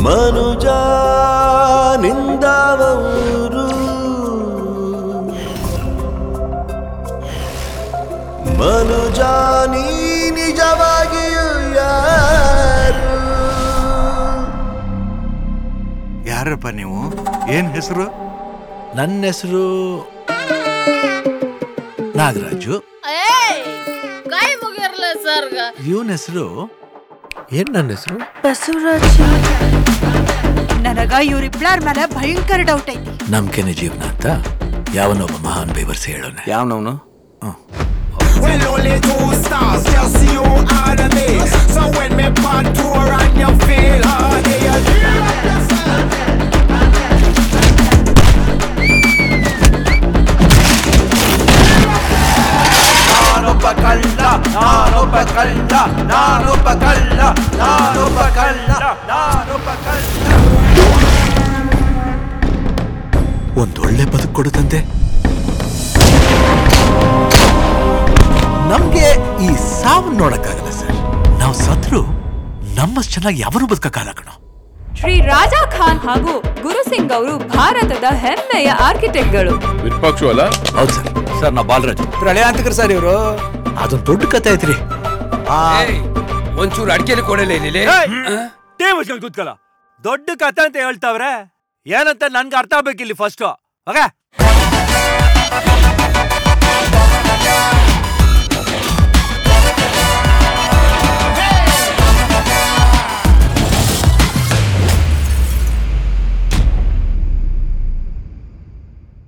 ಮನುಜ ನಿಂದವರು ಮನುಜ ನೀ ನಿಜವಾಗಿಯೂ ಯಾರು ಯಾರಪ್ಪ ನೀವು ಏನ್ ಹೆಸರು ನನ್ನ ಹೆಸರು ನಾಗರಾಜು ಏಯ್ ಕೈ ಮುಗಿರ್ಲ ಸರ್ಗ ಇವನ ಹೆಸರು ಏನ್ ನನ್ನ ಹೆಸರು ನನಗ ಇವ್ರಿಬ್ಳಾರ್ ಮೇಲೆ ಭಯಂಕರ ಡೌಟ್ ಐತಿ ನಂಬಿಕೆನೆ ಜೀವನ ಅಂತ ಯಾವನೊಬ್ಬ ಮಹಾನ್ ಬೇವರ್ಸಿ ಹೇಳೋಣ ಯಾವನವನು Well, only two stars, just you and me. So when me part tour and you feel hard, you ನಾನೊಬ್ಬ ಕಳ್ಳ ನಾನೊಬ್ಬ ಕಳ್ಳ ನಾನೊಬ್ಬ ಕಳ್ಳ ನಾನೊಬ್ಬ ಕಳ್ಳ ನಾನೊಬ್ಬ ಕಳ್ಳ ಒಂದೊಳ್ಳೆ ಬದುಕು ಕೊಡುತ್ತಂತೆ ನಮ್ಗೆ ಈ ಸಾವು ನೋಡಕ್ಕಾಗಲ್ಲ ಸರ್ ನಾವು ಸತ್ರು ನಮ್ಮಷ್ಟು ಚೆನ್ನಾಗಿ ಯಾವನು ಬದುಕಕ್ಕಾಗಲ್ಲ ಕಣೋ ಶ್ರೀ ರಾಜಾ ಖಾನ್ ಹಾಗೂ ಗುರು ಸಿಂಗ್ ಅವರು ಭಾರತದ ಹೆಮ್ಮೆಯ ಆರ್ಕಿಟೆಕ್ಟ್ಗಳು ವಿರೂಪಾಕ್ಷು ಅಲ್ಲ ಹೌದು ಸರ್ ಸರ್ ನಾ ಬಾಲರಾಜ್ ಪ್ರಳಯಾಂತಕರು ಸರ್ ಇವರು ಅದೊಂದು ದೊಡ್ಡ ಕತೆ ಐತ್ರಿ ಒಂಚೂರು ಅಡಿಕೆಲಿ ಕೊಡಲೇ ಇಲ್ಲಿ ಟೀಮ್ ಕೂತ್ಕಲ್ಲ ದೊಡ್ಡ ಕತೆ ಅಂತ ಹೇಳ್ತಾವ್ರೆ ಏನಂತ ನನ್ಗೆ ಅರ್ಥ ಆಗ್ಬೇಕಿಲ್ಲಿ ಫಸ್ಟ್ ಓಕೆ